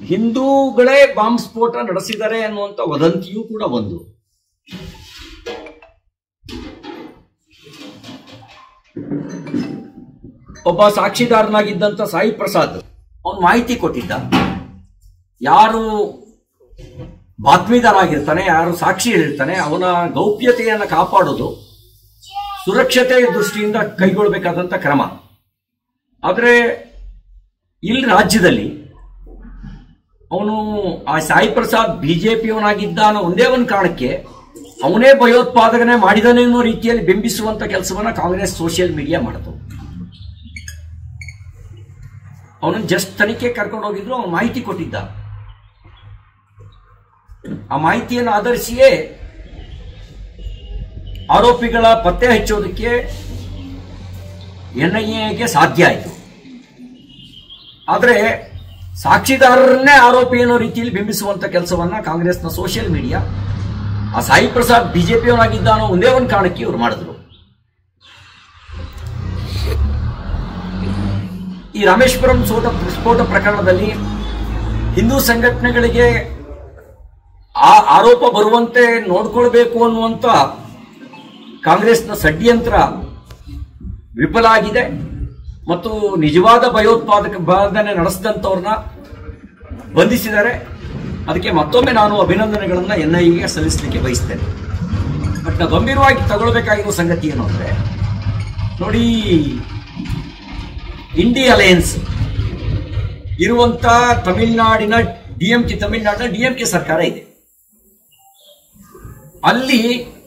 ಹಿಂದೂಗಳೇ bomb ಸ್ಫೋಟ ನಡೆಸಿದ್ದಾರೆ ಅನ್ನುವಂಥ ವದಂತಿಯೂ ಕೂಡ ಒಂದು ಒಬ್ಬ ಸಾಕ್ಷಿದಾರನಾಗಿದ್ದಂಥ ಸಾಯಿ ಪ್ರಸಾದ್ ಅವನು ಮಾಹಿತಿ ಕೊಟ್ಟಿದ್ದ ಯಾರು ಬಾತ್ಮೀದಾರ ಆಗಿರ್ತಾನೆ ಯಾರು ಸಾಕ್ಷಿ ಹೇಳಿರ್ತಾನೆ ಅವನ ಗೌಪ್ಯತೆಯನ್ನು ಕಾಪಾಡೋದು ಸುರಕ್ಷತೆ ದೃಷ್ಟಿಯಿಂದ ಕೈಗೊಳ್ಳಬೇಕಾದಂಥ ಕ್ರಮ ಆದರೆ ಇಲ್ಲಿ ರಾಜ್ಯದಲ್ಲಿ ಅವನು ಆ ಸಾಯಿ ಪ್ರಸಾದ್ ಬಿಜೆಪಿಯವನಾಗಿದ್ದ ಅನ್ನೋ ಒಂದೇ ಒಂದು ಕಾರಣಕ್ಕೆ ಅವನೇ ಭಯೋತ್ಪಾದಕನೆ ಮಾಡಿದಾನೆ ಅನ್ನೋ ರೀತಿಯಲ್ಲಿ ಬಿಂಬಿಸುವಂತ ಕೆಲಸವನ್ನ ಕಾಂಗ್ರೆಸ್ ಸೋಷಿಯಲ್ ಮೀಡಿಯಾ ಮಾಡಿತು ಅವನನ್ನು ಜಸ್ಟ್ ತನಿಖೆ ಕರ್ಕೊಂಡು ಹೋಗಿದ್ರು ಅವನು ಮಾಹಿತಿ ಕೊಟ್ಟಿದ್ದ ಆ ಮಾಹಿತಿಯನ್ನು ಆಧರಿಸಿಯೇ ಆರೋಪಿಗಳ ಪತ್ತೆ ಹಚ್ಚೋದಕ್ಕೆ ಎನ್ಐಎಗೆ ಸಾಧ್ಯ ಆಯಿತು ಆದರೆ ಸಾಕ್ಷಿದಾರರನ್ನೇ ಆರೋಪಿ ಅನ್ನೋ ರೀತಿಯಲ್ಲಿ ಬಿಂಬಿಸುವಂತ ಕೆಲಸವನ್ನ ಕಾಂಗ್ರೆಸ್ನ ಸೋಷಿಯಲ್ ಮೀಡಿಯಾ ಆ ಸಾಯಿ ಪ್ರಸಾದ್ ಬಿಜೆಪಿಯವನಾಗಿದ್ದ ಅನ್ನೋ ಒಂದೇ ಒಂದು ಕಾರಣಕ್ಕೆ ಇವರು ಮಾಡಿದ್ರು ಈ ರಾಮೇಶ್ವರಂ ಸ್ಫೋಟ ಸ್ಫೋಟ ಪ್ರಕರಣದಲ್ಲಿ ಹಿಂದೂ ಸಂಘಟನೆಗಳಿಗೆ ಆ ಆರೋಪ ಬರುವಂತೆ ನೋಡ್ಕೊಳ್ಬೇಕು ಅನ್ನುವಂತ ಕಾಂಗ್ರೆಸ್ನ ಷಡ್ಯಂತ್ರ ವಿಫಲ ಆಗಿದೆ ಮತ್ತು ನಿಜವಾದ ಭಯೋತ್ಪಾದಕ ಬಾಧನೆ ನಡೆಸಿದಂಥವ್ರನ್ನ ಬಂಧಿಸಿದ್ದಾರೆ ಅದಕ್ಕೆ ಮತ್ತೊಮ್ಮೆ ನಾನು ಅಭಿನಂದನೆಗಳನ್ನ ಎನ್ಐಎಗೆ ಸಲ್ಲಿಸಲಿಕ್ಕೆ ಬಯಸ್ತೇನೆ ಬಟ್ ನಾವು ಗಂಭೀರವಾಗಿ ತಗೊಳ್ಬೇಕಾಗಿರೋ ಸಂಗತಿ ಏನು ಅಂದ್ರೆ ನೋಡಿ ಇಂಡಿ ಅಲಯನ್ಸ್ ಇರುವಂತ ತಮಿಳುನಾಡಿನ ಡಿಎಂಕೆ ತಮಿಳುನಾಡಿನ ಡಿಎಂಕೆ ಸರ್ಕಾರ ಇದೆ ಅಲ್ಲಿ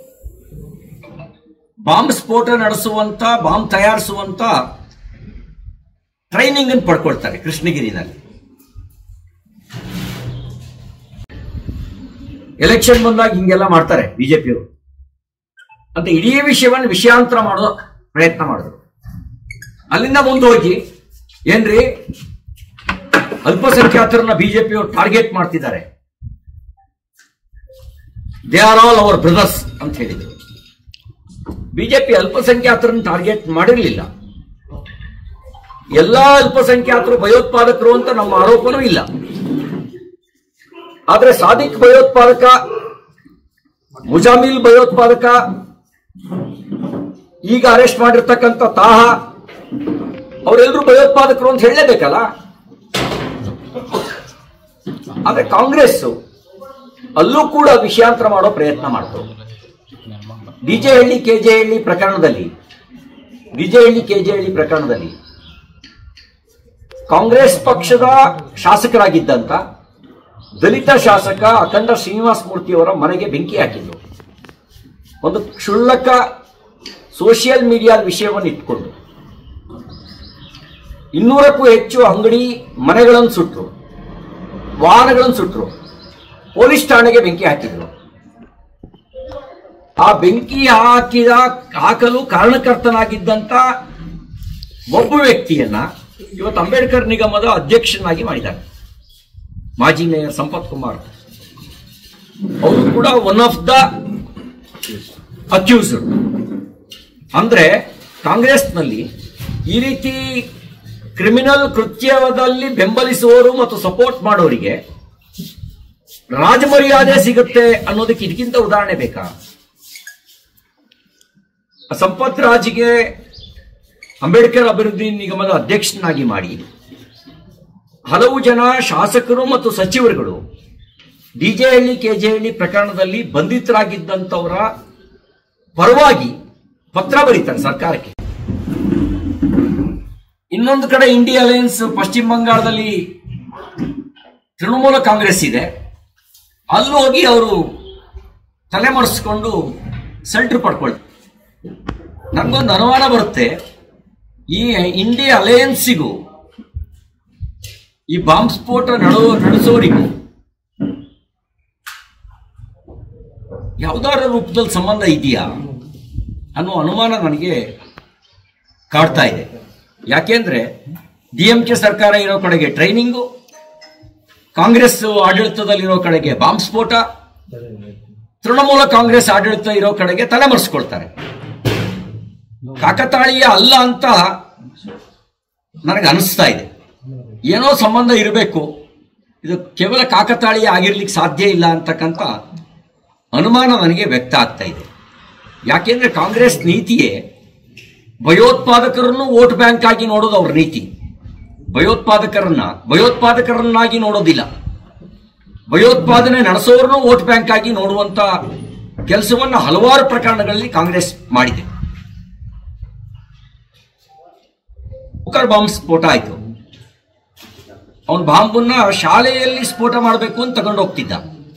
ಬಾಂಬ್ ಸ್ಫೋಟ ನಡೆಸುವಂತ ಬಾಂಬ್ ತಯಾರಿಸುವಂತ ಟ್ರೈನಿಂಗ್ ಅನ್ನು ಪಡ್ಕೊಳ್ತಾರೆ ಕೃಷ್ಣಗಿರಿನಲ್ಲಿ ಎಲೆಕ್ಷನ್ ಬಂದಾಗ ಹಿಂಗೆಲ್ಲ ಮಾಡ್ತಾರೆ ಬಿಜೆಪಿಯವರು ಅಂತ ಇಡೀ ವಿಷಯವನ್ನು ವಿಷಯಾಂತರ ಮಾಡೋ ಪ್ರಯತ್ನ ಮಾಡಿದ್ರು ಅಲ್ಲಿಂದ ಮುಂದೆ ಹೋಗಿ ಏನ್ರಿ ಅಲ್ಪಸಂಖ್ಯಾತರನ್ನ ಬಿಜೆಪಿಯವರು ಟಾರ್ಗೆಟ್ ಮಾಡ್ತಿದ್ದಾರೆ they are all our brothers ಅಂತ ಹೇಳಿದ್ರು ಬಿಜೆಪಿ ಅಲ್ಪಸಂಖ್ಯಾತರನ್ನು ಟಾರ್ಗೆಟ್ ಮಾಡಿರಲಿಲ್ಲ ಎಲ್ಲಾ ಅಲ್ಪಸಂಖ್ಯಾತರು ಭಯೋತ್ಪಾದಕರು ಅಂತ ನಮ್ಮ ಆರೋಪನೂ ಇಲ್ಲ ಆದ್ರೆ ಸಾದಿಕ್ ಭಯೋತ್ಪಾದಕ ಮುಜಾಮಿಲ್ ಭಯೋತ್ಪಾದಕ ಈಗ ಅರೆಸ್ಟ್ ಮಾಡಿರ್ತಕ್ಕಂಥ ತಾಹ ಅವರೆಲ್ಲರೂ ಭಯೋತ್ಪಾದಕರು ಅಂತ ಹೇಳಲೇಬೇಕಲ್ಲ ಆದ್ರೆ ಕಾಂಗ್ರೆಸ್ ಅಲ್ಲೂ ಕೂಡ ವಿಷಯಾಂತರ ಮಾಡೋ ಪ್ರಯತ್ನ ಮಾಡ್ತು ಡಿಜೆಹಳ್ಳಿ ಕೆಜೆಹಳ್ಳಿ ಪ್ರಕರಣದಲ್ಲಿ ಡಿಜೆಹಳ್ಳಿ ಕೆಜೆಹಳ್ಳಿ ಪ್ರಕರಣದಲ್ಲಿ ಕಾಂಗ್ರೆಸ್ ಪಕ್ಷದ ಶಾಸಕರಾಗಿದ್ದಂತ ದಲಿತ ಶಾಸಕ ಅಖಂಡ ಶ್ರೀನಿವಾಸ ಮೂರ್ತಿಯವರ ಮನೆಗೆ ಬೆಂಕಿ ಹಾಕಿದ್ರು ಒಂದು ಕ್ಷುಲ್ಲಕ ಸೋಷಿಯಲ್ ಮೀಡಿಯಾ ವಿಷಯವನ್ನು ಇಟ್ಕೊಂಡು ಇನ್ನೂರಕ್ಕೂ ಹೆಚ್ಚು ಅಂಗಡಿ ಮನೆಗಳನ್ನು ಸುಟ್ಟರು ವಾಹನಗಳನ್ನು ಸುಟ್ಟರು ಪೊಲೀಸ್ ಠಾಣೆಗೆ ಬೆಂಕಿ ಹಾಕಿದ್ರು ಆ ಬೆಂಕಿ ಹಾಕಿದ ಹಾಕಲು ಕಾರಣಕರ್ತನಾಗಿದ್ದಂತ ಒಬ್ಬ ವ್ಯಕ್ತಿಯನ್ನ ಇವತ್ತು ಅಂಬೇಡ್ಕರ್ ನಿಗಮದ ಅಧ್ಯಕ್ಷನಾಗಿ ಮಾಡಿದ್ದಾರೆ ಮಾಜಿ ಮೇಯರ್ ಸಂಪತ್ ಕುಮಾರ್ ಅವರು ಕೂಡ ಒನ್ ಆಫ್ ದ ಅಕ್ಯೂಸ್ಡ್ ಅಂದ್ರೆ ಕಾಂಗ್ರೆಸ್ನಲ್ಲಿ ಈ ರೀತಿ ಕ್ರಿಮಿನಲ್ ಕೃತ್ಯದಲ್ಲಿ ಬೆಂಬಲಿಸುವವರು ಮತ್ತು ಸಪೋರ್ಟ್ ಮಾಡೋರಿಗೆ ರಾಜಮರ್ಯಾದೆ ಸಿಗುತ್ತೆ ಅನ್ನೋದಕ್ಕೆ ಇದಕ್ಕಿಂತ ಉದಾಹರಣೆ ಬೇಕಾ ಸಂಪತ್ ರಾಜ್ಗೆ ಅಂಬೇಡ್ಕರ್ ಅಭಿವೃದ್ಧಿ ನಿಗಮದ ಅಧ್ಯಕ್ಷನಾಗಿ ಮಾಡಿ ಹಲವು ಜನ ಶಾಸಕರು ಮತ್ತು ಸಚಿವರುಗಳು ಡಿಜೆಹಳ್ಳಿ ಕೆಜೆಹಳ್ಳಿ ಪ್ರಕರಣದಲ್ಲಿ ಬಂಧಿತರಾಗಿದ್ದಂಥವರ ಪರವಾಗಿ ಪತ್ರ ಬರೀತಾರೆ ಸರ್ಕಾರಕ್ಕೆ ಇನ್ನೊಂದು ಕಡೆ ಇಂಡಿಯಾ ಅಲಯನ್ಸ್ ಪಶ್ಚಿಮ ಬಂಗಾಳದಲ್ಲಿ ತೃಣಮೂಲ ಕಾಂಗ್ರೆಸ್ ಇದೆ ಅಲ್ಲಿ ಹೋಗಿ ಅವರು ತಲೆಮರೆಸ್ಕೊಂಡು ಸೆಂಟ್ರ್ ಪಡ್ಕೊಳ್ತಾರೆ ನನಗೊಂದು ಅನುಮಾನ ಬರುತ್ತೆ ಈ ಇಂಡಿಯಾ ಅಲಯನ್ಸಿಗೂ ಈ ಬಾಂಬ್ ಸ್ಫೋಟ ನಡೋ ನಡೆಸೋರಿಗೂ ಯಾವುದಾರ ರೂಪದಲ್ಲಿ ಸಂಬಂಧ ಇದೆಯಾ ಅನ್ನೋ ಅನುಮಾನ ನನಗೆ ಕಾಡ್ತಾ ಇದೆ ಯಾಕೆಂದ್ರೆ ಡಿ ಎಂ ಕೆ ಸರ್ಕಾರ ಇರೋ ಕಡೆಗೆ ಟ್ರೈನಿಂಗು ಕಾಂಗ್ರೆಸ್ ಆಡಳಿತದಲ್ಲಿರೋ ಕಡೆಗೆ ಬಾಂಬ್ ಸ್ಫೋಟ ತೃಣಮೂಲ ಕಾಂಗ್ರೆಸ್ ಆಡಳಿತ ಇರೋ ಕಡೆಗೆ ತಲೆಮರೆಸ್ಕೊಳ್ತಾರೆ ಕಾಕತಾಳೀಯ ಅಲ್ಲ ಅಂತ ನನಗೆ ಅನಿಸ್ತಾ ಇದೆ ಏನೋ ಸಂಬಂಧ ಇರಬೇಕು ಇದು ಕೇವಲ ಕಾಕತಾಳೀಯ ಆಗಿರ್ಲಿಕ್ಕೆ ಸಾಧ್ಯ ಇಲ್ಲ ಅಂತಕ್ಕಂಥ ಅನುಮಾನ ನನಗೆ ವ್ಯಕ್ತ ಆಗ್ತಾ ಇದೆ ಯಾಕೆಂದ್ರೆ ಕಾಂಗ್ರೆಸ್ ನೀತಿಯೇ ಭಯೋತ್ಪಾದಕರನ್ನು ವೋಟ್ ಬ್ಯಾಂಕ್ ಆಗಿ ನೋಡೋದು ಅವ್ರ ನೀತಿ ಭಯೋತ್ಪಾದಕರನ್ನ ಭಯೋತ್ಪಾದಕರನ್ನಾಗಿ ನೋಡೋದಿಲ್ಲ ಭಯೋತ್ಪಾದನೆ ನಡೆಸೋರನ್ನು ವೋಟ್ ಬ್ಯಾಂಕ್ ಆಗಿ ನೋಡುವಂತ ಕೆಲಸವನ್ನ ಹಲವಾರು ಪ್ರಕರಣಗಳಲ್ಲಿ ಕಾಂಗ್ರೆಸ್ ಮಾಡಿದೆ ಕುಕ್ಕರ್ ಬಾಂಬ್ ಸ್ಫೋಟ ಆಯ್ತು ಅವನು ಬಾಂಬನ್ನ ಶಾಲೆಯಲ್ಲಿ ಸ್ಫೋಟ ಮಾಡಬೇಕು ಅಂತ ತಗೊಂಡು ಹೋಗ್ತಿದ್ದ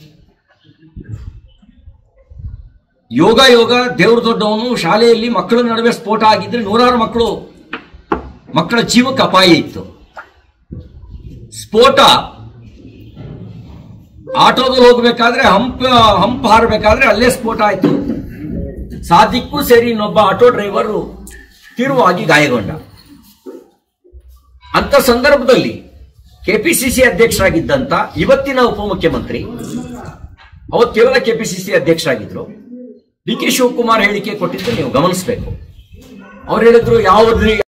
ಯೋಗ ಯೋಗ ದೇವ್ರ ದೊಡ್ಡವನು ಶಾಲೆಯಲ್ಲಿ ಮಕ್ಕಳ ನಡುವೆ ಸ್ಫೋಟ ಆಗಿದ್ರೆ ನೂರಾರು ಮಕ್ಕಳು ಮಕ್ಕಳ ಜೀವಕ್ಕೆ ಅಪಾಯ ಇತ್ತು ಸ್ಫೋಟ ಆಟೋದಲ್ಲಿ ಹೋಗ್ಬೇಕಾದ್ರೆ ಹಂಪ್ ಹಂಪ್ ಹಾರಬೇಕಾದ್ರೆ ಅಲ್ಲೇ ಸ್ಫೋಟ ಆಯ್ತು ಸಾದಿಕ್ಕೂ ಸೇರಿ ಇನ್ನೊಬ್ಬ ಆಟೋ ಡ್ರೈವರು ತೀವ್ರವಾಗಿ ಗಾಯಗೊಂಡ ಅಂತ ಸಂದರ್ಭದಲ್ಲಿ ಕೆಪಿಸಿಸಿ ಅಧ್ಯಕ್ಷರಾಗಿದ್ದಂತ ಇವತ್ತಿನ ಉಪಮುಖ್ಯಮಂತ್ರಿ ಅವತ್ತು ಕೇವಲ ಕೆಪಿಸಿಸಿ ಅಧ್ಯಕ್ಷರಾಗಿದ್ರು ಡಿ ಕೆ ಶಿವಕುಮಾರ್ ಹೇಳಿಕೆ ಕೊಟ್ಟಿದ್ದು ನೀವು ಗಮನಿಸಬೇಕು ಅವ್ರು ಹೇಳಿದ್ರು ಯಾವುದ್ರಿ